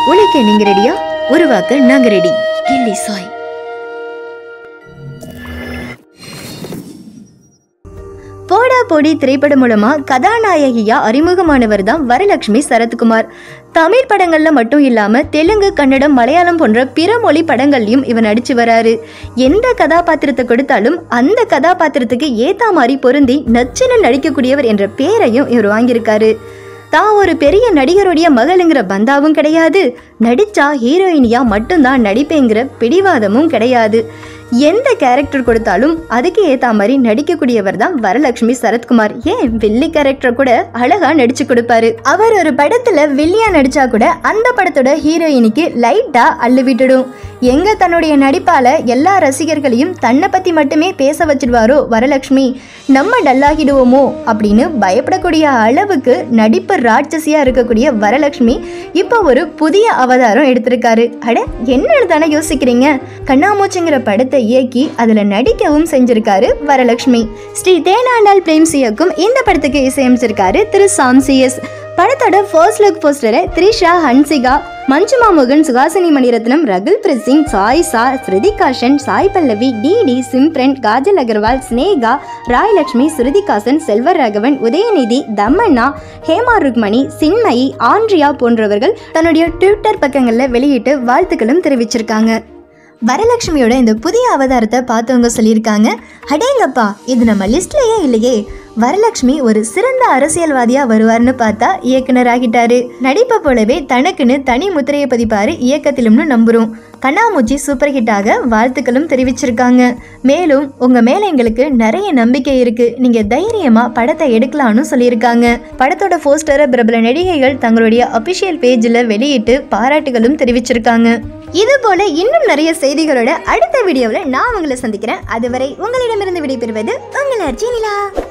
உழைக்க நீங்க ரெடியா உருவாக்க நாங்க ரெடி கில்லி சாய் போடா போடி திரைப்படம் மூலமா கதாநாயகியா அறிமுகமானவர் தான் வரலட்சுமி சரத்குமார் தமிழ் படங்கள்ல மட்டும் இல்லாம தெலுங்கு கன்னடம் மலையாளம் போன்ற பிற மொழி படங்கள்லயும் இவர் நடிச்சு வராரு எந்த கதாபாத்திரத்தை கொடுத்தாலும் அந்த கதாபாத்திரத்துக்கு ஏத்தா மாதிரி பொருந்தி நச்சுன்னு நடிக்கக்கூடியவர் என்ற பேரையும் இவர் வாங்கியிருக்காரு தான் ஒரு பெரிய நடிகருடைய மகளுங்கிற பந்தாவும் கிடையாது நடிச்சா ஹீரோயினியா மட்டும்தான் நடிப்பேங்கிற பிடிவாதமும் கிடையாது எந்த கேரக்டர் கொடுத்தாலும் அதுக்கு ஏத்த மாதிரி நடிக்கக்கூடியவர் தான் வரலட்சுமி சரத்குமார் ஏன் வில்லி கேரக்டர் கூட அழகா நடிச்சு கொடுப்பாரு அவர் ஒரு படத்துல வில்லியா நடிச்சா கூட அந்த படத்தோட ஹீரோயினிக்கு லைட்டா அள்ளு விட்டுடும் எங்க தன்னுடைய நடிப்பால எல்லா ரசிகர்களையும் தன்னை பத்தி மட்டுமே பேச வச்சிடுவாரோ வரலட்சுமி நம்ம டல்லாகிடுவோமோ அப்படின்னு பயப்படக்கூடிய அளவுக்கு நடிப்பு ராட்சசியா இருக்கக்கூடிய வரலட்சுமி இப்போ ஒரு புதிய அவதாரம் எடுத்திருக்காரு அட என்னன்னு தானே யோசிக்கிறீங்க கண்ணாமூச்சிங்கிற படத்தை இயக்கி அதுல நடிக்கவும் செஞ்சிருக்காரு வரலட்சுமி ஸ்ரீ தேனாண்டாள் பிரேம்ஸ் இயக்கும் இந்த படத்துக்கு இசையமைச்சிருக்காரு திரு சாம் சிஎஸ் படத்தோட ஃபர்ஸ்ட் லுக் போஸ்டரை த்ரிஷா ஹன்சிகா மஞ்சுமா மோகன் சுஹாசினி மணிரத்னம் ரகுல் பிரீத் சிங் சாய் சா ஸ்ருதிகாஷன் சாய் பல்லவி டிடி சிம்ரன் காஜல் அகர்வால் ஸ்னேகா ராயலட்சுமி ஸ்ருதிகாசன் செல்வர் ராகவன் உதயநிதி தம்மண்ணா ஹேமா ருக்மணி சின்மயி ஆண்ட்ரியா போன்றவர்கள் தன்னுடைய ட்விட்டர் பக்கங்களில் வெளியிட்டு வாழ்த்துக்களும் தெரிவிச்சிருக்காங்க வரலட்சுமியோட இந்த புதிய அவதாரத்தை பார்த்தவங்க சொல்லியிருக்காங்க அடேங்கப்பா இது நம்ம லிஸ்ட்லயே இல்லையே வரலட்சுமி ஒரு சிறந்த அரசியல்வாதியா வருவார்னு பார்த்தா இயக்குனர் ஆகிட்டாரு நடிப்பை போலவே தனக்குன்னு தனி முத்திரையை பதிப்பாரு இயக்கத்திலும்னு நம்புறோம் கண்ணாமூச்சி சூப்பர் ஹிட்டாக வாழ்த்துக்களும் தெரிவிச்சிருக்காங்க மேலும் உங்க மேல எங்களுக்கு நிறைய நம்பிக்கை இருக்கு நீங்க தைரியமா படத்தை எடுக்கலாம்னு சொல்லியிருக்காங்க படத்தோட போஸ்டரை பிரபல நடிகைகள் தங்களுடைய அபிஷியல் பேஜில் வெளியிட்டு பாராட்டுகளும் தெரிவிச்சிருக்காங்க இது போல இன்னும் நிறைய செய்திகளோட அடுத்த வீடியோவில் நான் உங்களை சந்திக்கிறேன் அதுவரை உங்களிடமிருந்து விடைபெறுவது உங்கள் அர்ஜினிலா